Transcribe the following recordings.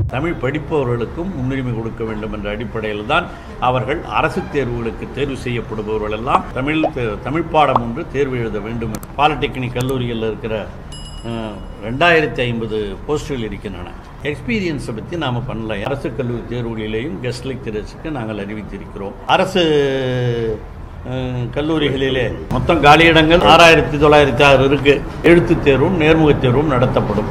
தமிழ் படிப்பவர்களுக்கும் முன்னுரிமை கொடுக்க வேண்டும் என்ற அடிப்படையில் தான் அவர்கள் அரசு தேர்வுகளுக்கு தேர்வு செய்யப்படுபவர்கள் எல்லாம் தமிழ் தே- தமிழ் பாடம் ஒன்று தேர்வு எழுத வேண்டும் பாலிடெக்னிக் கல்லூரிகளில் இருக்கிற அஹ், ரெண்டாயிரத்தி ஐம்பது போஸ்டுகள் இருக்கின்றன எக்ஸ்பீரியன்ஸை பற்றி நாம் பண்ணல அரசு கல்லூரி தேர்வுகளிலேயும் கெஸ்ட் லெக்சரர்ஸுக்கு நாங்கள் அறிவித்திருக்கிறோம் அரசு அஹ், கல்லூரிகளிலே மொத்தம் காலியிடங்கள் ஆறாயிரத்தி தொள்ளாயிரத்தி ஆறு இருக்கு எழுத்துத் தேர்வும் நேர்முகத் தேர்வும் நடத்தப்படும்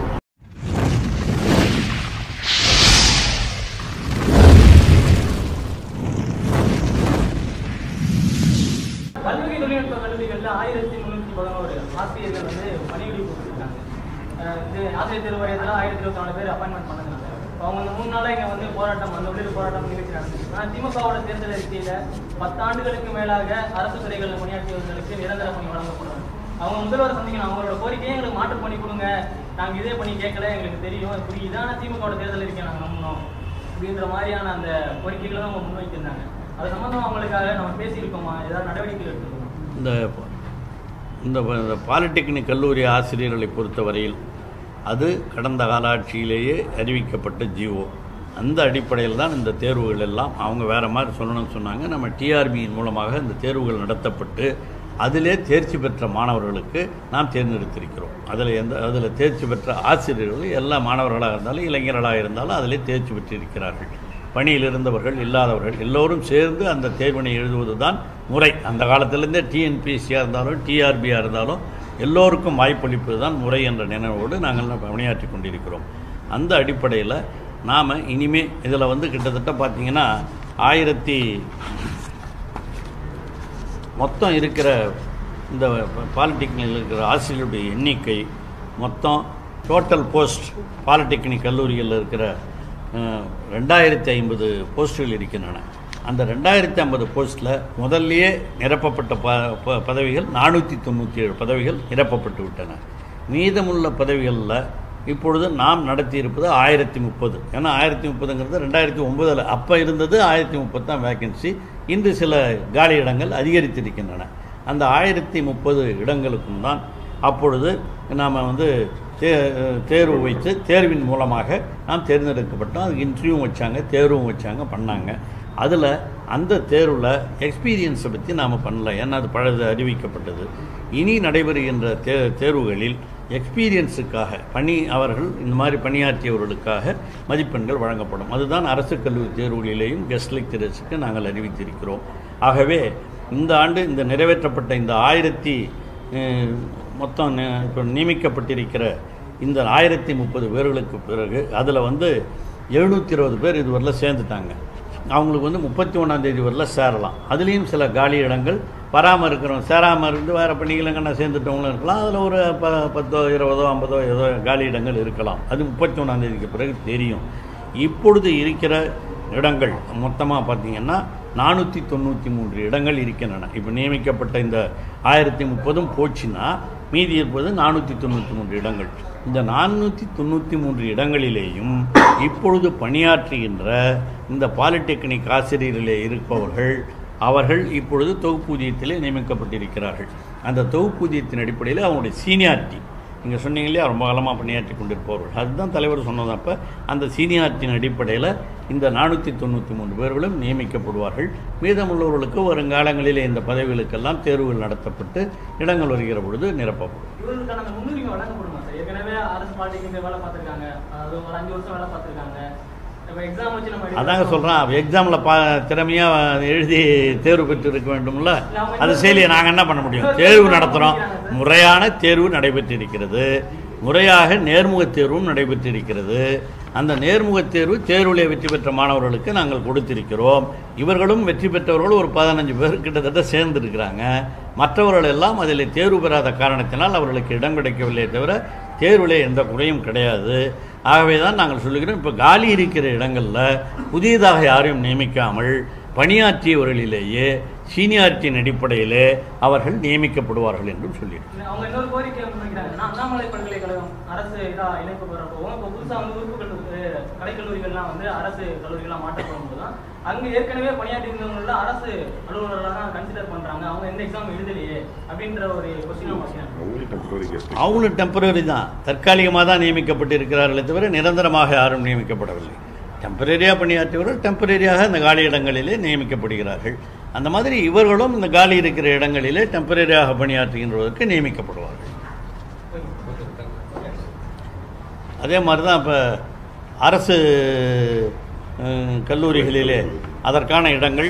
கல்வி தொழில்நுட்ப கல்லூரிகளில் ஆயிரத்தி முந்நூற்றி பதினோரு ஆசிரியர்கள் வந்து பணியிடை போட்டுருக்காங்க அஹ் இது ஆசிரியர் தேர்வு வரையத்தில் ஆயிரத்தி இருபத்தி நாலு பேர் அப்பாயின்மெண்ட் பண்ணதுனால இப்போ அவங்க வந்து மூணு நாளாக இங்கே வந்து போராட்டம் அந்த உள்ளூர் போராட்டம் நிகழ்ச்சி நடந்துச்சு ஆனால் திமுகவோட தேர்தல் அறிக்கையில் பத்தாண்டுகளுக்கு மேலாக அரசு துறைகளில் பணியாற்றியவர்களுக்கு நிரந்தர பணி வழங்கப்படும் அவங்க முதல்வர் சந்திக்கணும் அவங்களோட கோரிக்கையை எங்களுக்கு மாற்று பண்ணி கொடுங்க நாங்கள் இதே பண்ணி கேட்கல எங்களுக்கு தெரியும் அது புரியுது ஆனால் திமுகவோட தேர்தல் அறிக்கை நாங்கள் நம்பணும் அப்படின்ற மாதிரியான அந்த கோரிக்கைகளை தான் அவங்க முன்வைத்திருந்தாங்க அது சம்பந்தமா அவங்களுக்காக நம்ம பேசியிருக்கோமா ஏதாவது நடவடிக்கை எடுத்துக்கோமா இந்த இந்த ப- இந்த பாலிடெக்னிக் கல்லூரி ஆசிரியர்களை பொறுத்தவரையில் அது கடந்த கால ஆட்சியிலேயே அறிவிக்கப்பட்ட ஜிஓ அந்த அடிப்படையில் தான் இந்த தேர்வுகள் எல்லாம் அவங்க வேறு மாதிரி சொல்லணும்னு சொன்னாங்க நம்ம டிஆர்பியின் மூலமாக இந்த தேர்வுகள் நடத்தப்பட்டு அதிலே தேர்ச்சி பெற்ற மாணவர்களுக்கு நாம் தேர்ந்தெடுத்திருக்கிறோம் அதில் எந்த அதில் தேர்ச்சி பெற்ற ஆசிரியர்கள் எல்லா மாணவர்களாக இருந்தாலும் இளைஞர்களாக இருந்தாலும் அதிலே தேர்ச்சி பெற்றிருக்கிறார்கள் பணியில் இருந்தவர்கள் இல்லாதவர்கள் எல்லோரும் சேர்ந்து அந்த தேர்வினை எழுதுவது தான் முறை அந்த காலத்திலேருந்தே டிஎன்பிஎஸ்சியாக இருந்தாலும் டிஆர்பியாக இருந்தாலும் எல்லோருக்கும் வாய்ப்பளிப்பது தான் முறை என்ற நினைவோடு நாங்கள் பணியாற்றி கொண்டிருக்கிறோம் அந்த அடிப்படையில் நாம் இனிமே இதில் வந்து கிட்டத்தட்ட பார்த்தீங்கன்னா ஆயிரத்தி மொத்தம் இருக்கிற இந்த பாலிடெக்னிக்கில் இருக்கிற ஆசிரியருடைய எண்ணிக்கை மொத்தம் டோட்டல் போஸ்ட் பாலிடெக்னிக் கல்லூரிகளில் இருக்கிற அஹ், ரெண்டாயிரத்தி ஐம்பது போஸ்டுகள் இருக்கின்றன அந்த ரெண்டாயிரத்தி ஐம்பது போஸ்ட்டில் முதல்லயே நிரப்பப்பட்ட ப ப- பதவிகள் நானூற்றி தொண்ணூற்றி ஏழு பதவிகள் நிரப்பப்பட்டு விட்டன மீதமுள்ள பதவிகளில் இப்பொழுது நாம் நடத்தியிருப்பது ஆயிரத்தி முப்பது ஏன்னா ஆயிரத்தி முப்பதுங்கிறது ரெண்டாயிரத்தி ஒன்பதில் அப்போ இருந்தது ஆயிரத்தி முப்பது தான் வேக்கன்சி இன்று சில காலி இடங்கள் அதிகரித்திருக்கின்றன அந்த ஆயிரத்தி முப்பது இடங்களுக்கும் தான் அப்பொழுது நாம் வந்து தே தேர்வு வைத்து தேர்வின் மூலமாக நாம் தேர்ந்தெடுக்கப்பட்டோம் அதுக்கு இன்டர்வியூவும் வச்சாங்க தேர்வும் வச்சாங்க பண்ணாங்க அதில் அந்த தேர்வில் எக்ஸ்பீரியன்ஸை பற்றி நாம் பண்ணல ஏன்னா அது பழுது அறிவிக்கப்பட்டது இனி நடைபெறுகின்ற தே தேர்வுகளில் எக்ஸ்பீரியன்ஸுக்காக பணி அவர்கள் இந்த மாதிரி பணியாற்றியவர்களுக்காக மதிப்பெண்கள் வழங்கப்படும் அதுதான் அரசு கல்லூரி தேர்வுகளிலேயும் கெஸ்ட் லெக்சரர்ஸுக்கு நாங்கள் அறிவித்திருக்கிறோம் ஆகவே இந்த ஆண்டு இந்த நிறைவேற்றப்பட்ட இந்த ஆயிரத்தி அஹ், மொத்தம் நி- இப்போ நியமிக்கப்பட்டிருக்கிற இந்த ஆயிரத்தி முப்பது பேர்களுக்கு பிறகு அதில் வந்து எழுநூற்றி இருபது பேர் இதுவரையில் சேர்ந்துட்டாங்க அவங்களுக்கு வந்து முப்பத்தி ஒன்றாந்தேதி வரல சேரலாம் அதுலேயும் சில காலி இடங்கள் வராமல் இருக்கிறோம் சேராமல் இருந்து வேறு பணிகளங்கண்ணா சேர்ந்துட்டவங்களும் இருக்கலாம் அதில் ஒரு ப பத்தோ இருபதோ ஐம்பதோ ஏதோ காலி இடங்கள் இருக்கலாம் அது முப்பத்தி ஒன்றாந்தேதிக்கு பிறகு தெரியும் இப்பொழுது இருக்கிற இடங்கள் மொத்தமாக பார்த்தீங்கன்னா நானூற்றி தொண்ணூற்றி மூன்று இடங்கள் இருக்கின்றன இப்போ நியமிக்கப்பட்ட இந்த ஆயிரத்தி முப்பதும் போச்சுன்னா மீதி இருப்பது நானூற்றி தொண்ணூற்றி மூன்று இடங்கள் இந்த நானூற்றி தொண்ணூற்றி மூன்று இடங்களிலேயும் இப்பொழுது பணியாற்றுகின்ற இந்த பாலிடெக்னிக் ஆசிரியரிலே இருப்பவர்கள் அவர்கள் இப்பொழுது தொகுப்பூதியத்திலே நியமிக்கப்பட்டிருக்கிறார்கள் அந்த தொகுப்பூதியத்தின் அடிப்படையில் அவங்களுடைய சீனியாரிட்டி நீங்கள் சொன்னீங்க இல்லையா ரொம்ப காலமாக பணியாற்றி கொண்டிருப்பவர்கள் அதுதான் தலைவர் சொன்னதப்ப அந்த சீனியாரிட்டியின் அடிப்படையில் இந்த நானூற்றி தொண்ணூற்றி மூன்று பேர்களும் நியமிக்கப்படுவார்கள் மீதமுள்ளவர்களுக்கு வருங்காலங்களிலே இந்த பதவிகளுக்கெல்லாம் தேர்வுகள் நடத்தப்பட்டு இடங்கள் வருகிற பொழுது நிரப்பப்படும் இவர்களுக்கான அந்த முன்னுரிமை வழங்கப்படுமா சார் ஏற்கனவே அரசு பாலிடெக்னிக் வேலை பார்த்துருக்காங்க அது ஒரு அஞ்சு வருஷம் வேலை பார்த்துருக்காங்க இப்போ எக்ஸாம் வச்சு நம்ம எழுதி- அதாங்க சொல்கிறேன் எக்ஸாமில் பா திறமையாக எழுதி தேர்வு பெற்று இருக்க வேண்டும்ல அது செய்யலையே நாங்கள் என்ன பண்ண முடியும் தேர்வு நடத்துகிறோம் முறையான தேர்வு நடைபெற்றிருக்கிறது முறையாக நேர்முகத் தேர்வும் நடைபெற்றிருக்கிறது அந்த நேர்முகத் தேர்வு தேர்விலே வெற்றி பெற்ற மாணவர்களுக்கு நாங்கள் கொடுத்திருக்கிறோம் இவர்களும் வெற்றி பெற்றவர்கள் ஒரு பதினஞ்சு பேர் கிட்டத்தட்ட சேர்ந்திருக்கிறாங்க மற்றவர்கள் எல்லாம் அதில் தேர்வு பெறாத காரணத்தினால் அவர்களுக்கு இடம் கிடைக்கவில்லை தவிர தேர்விலே எந்த குறையும் கிடையாது ஆகவே தான் நாங்கள் சொல்லுகிறோம் இப்போ காலி இருக்கிற இடங்களில் புதியதாக யாரையும் நியமிக்காமல் பணியாற்றியவர்களிலேயே சீனியாரிட்டியின் அடிப்படையிலே அவர்கள் நியமிக்கப்படுவார்கள் என்றும் சொல்லியிருக்கிறோம் அவங்க இன்னொரு கோரிக்கை முன்வைக்கிறாங்க நான் அண்ணாமலை பல்கலைக்கழகம் அரசு இதா இணைப்பு பெறப்போகும் இப்போ புதுசாக வந்து உறுப்பு கல்லூரி கலைக்கல்லூரிகள்லாம் வந்து அரசு கல்லூரிகளாக மாற்றப்படும் போது தான் அங்கே ஏற்கனவே பணியாற்றி இருந்தவங்கள அரசு அலுவலர்களாக தான் கன்சிடர் பண்ணுறாங்க அவங்க எந்த எக்ஸாம் எழுதலையே அப்படின்ற ஒரு கொஸ்டின் வைக்கிறாங்க அவங்களும் டெம்பரரி கெஸ்ட் அவங்களும் டெம்பரரி தான் தற்காலிகமாக தான் நியமிக்கப்பட்டு இருக்கிறார்களே தவிர நிரந்தரமாக யாரும் நியமிக்கப்படவில்லை டெம்பரரியாக பணியாற்றியவர்கள் டெம்பரரியாக இந்த காலி இடங்களிலே நியமிக்கப்படுகிறார்கள் அந்த மாதிரி இவர்களும் இந்த காலி இருக்கிற இடங்களிலே டெம்பரரியாக பணியாற்றுகின்றதற்கு நியமிக்கப்படுவார்கள் அதே மாதிரி தான் இப்போ அரசு அஹ், கல்லூரிகளிலே அதற்கான இடங்கள்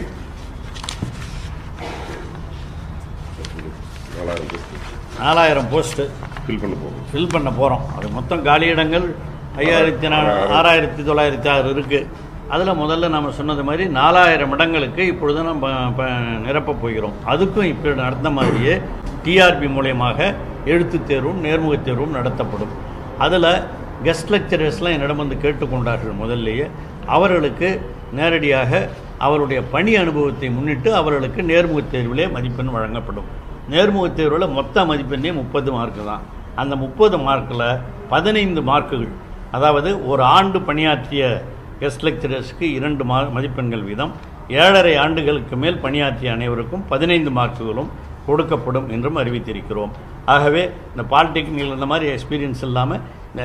நாலாயிரம் பேருக்கு நாலாயிரம் போஸ்ட்டு ஃபில் பண்ண போகிறோம் ஃபில் பண்ண போகிறோம் அது மொத்தம் காலி இடங்கள் ஐயாயிரத்தி நா ஆறாயிரத்தி தொள்ளாயிரத்தி ஆறு இருக்குது அதில் முதல்ல நம்ம சொன்னது மாதிரி நாலாயிரம் இடங்களுக்கு இப்பொழுது நம்ம ப- நிரப்பப் போகிறோம் அதுக்கும் இப்போ நடந்த மாதிரியே டிஆர்பி மூலயமாக எழுத்துத் தேர்வும் நேர்முகத் தேர்வும் நடத்தப்படும் அதில் கெஸ்ட் லெக்சரர்ஸ்லாம் என்னிடம் வந்து கேட்டுக்கொண்டார்கள் முதல்லையே அவர்களுக்கு நேரடியாக அவருடைய பணி அனுபவத்தை முன்னிட்டு அவர்களுக்கு நேர்முகத் தேர்விலே மதிப்பெண் வழங்கப்படும் நேர்முகத் தேர்வில் மொத்த மதிப்பெண்ணே முப்பது மார்க்கு தான் அந்த முப்பது மார்க்கில் பதினைந்து மார்க்குகள் அதாவது ஒரு ஆண்டு பணியாற்றிய கெஸ்ட் லெக்சரர்ஸ்க்கு இரண்டு மா மதிப்பெண்கள் வீதம் ஏழரை ஆண்டுகளுக்கு மேல் பணியாற்றிய அனைவருக்கும் பதினைந்து மார்க்குகளும் கொடுக்கப்படும் என்றும் அறிவித்திருக்கிறோம் ஆகவே இந்த பாலிடெக்னிக்கில் இந்த மாதிரி எக்ஸ்பீரியன்ஸ் இல்லாமல்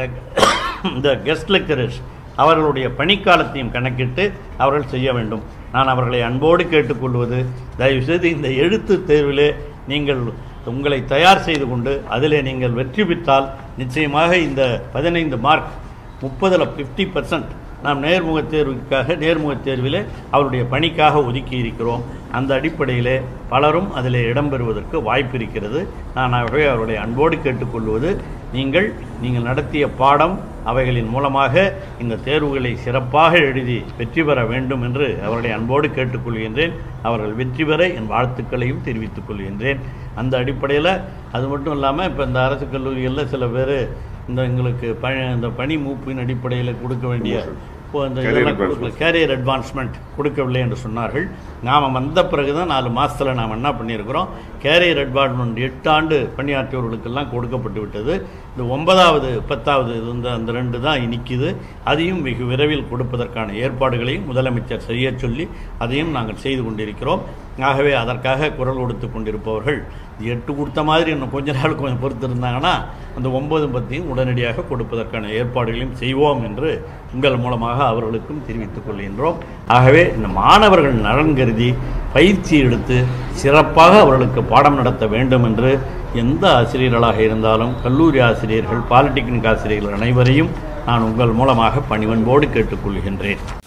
இந்த கெஸ்ட் லெக்சரர்ஸ் அவர்களுடைய பணிக்காலத்தையும் கணக்கிட்டு அவர்கள் செய்ய வேண்டும் நான் அவர்களை அன்போடு கேட்டுக்கொள்வது தயவுசெய்து இந்த எழுத்து தேர்விலே நீங்கள் உங்களை தயார் செய்து கொண்டு அதிலே நீங்கள் வெற்றி பெற்றால் நிச்சயமாக இந்த பதினைந்து மார்க் முப்பதில் ஃபிஃப்டி பர்சன்ட் நாம் நேர்முகத் தேர்வுக்காக நேர்முகத் தேர்விலே அவருடைய பணிக்காக ஒதுக்கி இருக்கிறோம் அந்த அடிப்படையிலே பலரும் அதில் இடம்பெறுவதற்கு வாய்ப்பு இருக்கிறது நான் ஆகவே அவருடைய அன்போடு கேட்டுக்கொள்வது நீங்கள் நீங்கள் நடத்திய பாடம் அவைகளின் மூலமாக இந்த தேர்வுகளை சிறப்பாக எழுதி வெற்றி பெற வேண்டும் என்று அவர்களை அன்போடு கேட்டுக்கொள்கின்றேன் அவர்கள் வெற்றி பெற என் வாழ்த்துக்களையும் தெரிவித்துக் கொள்கின்றேன் அந்த அடிப்படையில் அது மட்டும் இல்லாமல் இப்போ இந்த அரசு கல்லூரிகளில் சில பேர் இந்த எங்களுக்கு ப இந்த பணி மூப்பின் அடிப்படையில் கொடுக்க வேண்டிய இப்போ இந்த Career இதெல்லாம் advancement. கொடுக்கல கேரியர் அட்வான்ஸ்மெண்ட் கொடுக்கவில்லை என்று சொன்னார்கள் நாம் வந்த பிறகு தான் நாலு மாதத்தில் நாம் என்ன பண்ணியிருக்கிறோம் கேரியர் அட்வான்ஸ்மெண்ட் எட்டு ஆண்டு பணியாற்றியவர்களுக்கெல்லாம் கொடுக்கப்பட்டு விட்டது இந்த ஒன்பதாவது பத்தாவது இது இந்த அந்த ரெண்டு தான் நிற்கிது அதையும் வெகு விரைவில் கொடுப்பதற்கான ஏற்பாடுகளையும் முதலமைச்சர் செய்ய சொல்லி அதையும் நாங்கள் செய்து கொண்டிருக்கிறோம் ஆகவே அதற்காக குரல் கொடுத்து கொண்டிருப்பவர்கள் இது எட்டு கொடுத்த மாதிரி இன்னும் கொஞ்ச நாள் கொஞ்சம் பொறுத்து இருந்தாங்கன்னா அந்த ஒன்பது பத்தையும் உடனடியாக கொடுப்பதற்கான ஏற்பாடுகளையும் செய்வோம் என்று உங்கள் மூலமாக அவர்களுக்கும் தெரிவித்துக் கொள்கின்றோம் ஆகவே இந்த மாணவர்கள் நலன் கருதி பயிற்சி எடுத்து சிறப்பாக அவர்களுக்கு பாடம் நடத்த வேண்டும் என்று எந்த ஆசிரியர்களாக இருந்தாலும் கல்லூரி ஆசிரியர்கள் பாலிடெக்னிக் ஆசிரியர்கள் அனைவரையும் நான் உங்கள் மூலமாக பணிவன்போடு கேட்டுக்கொள்கின்றேன்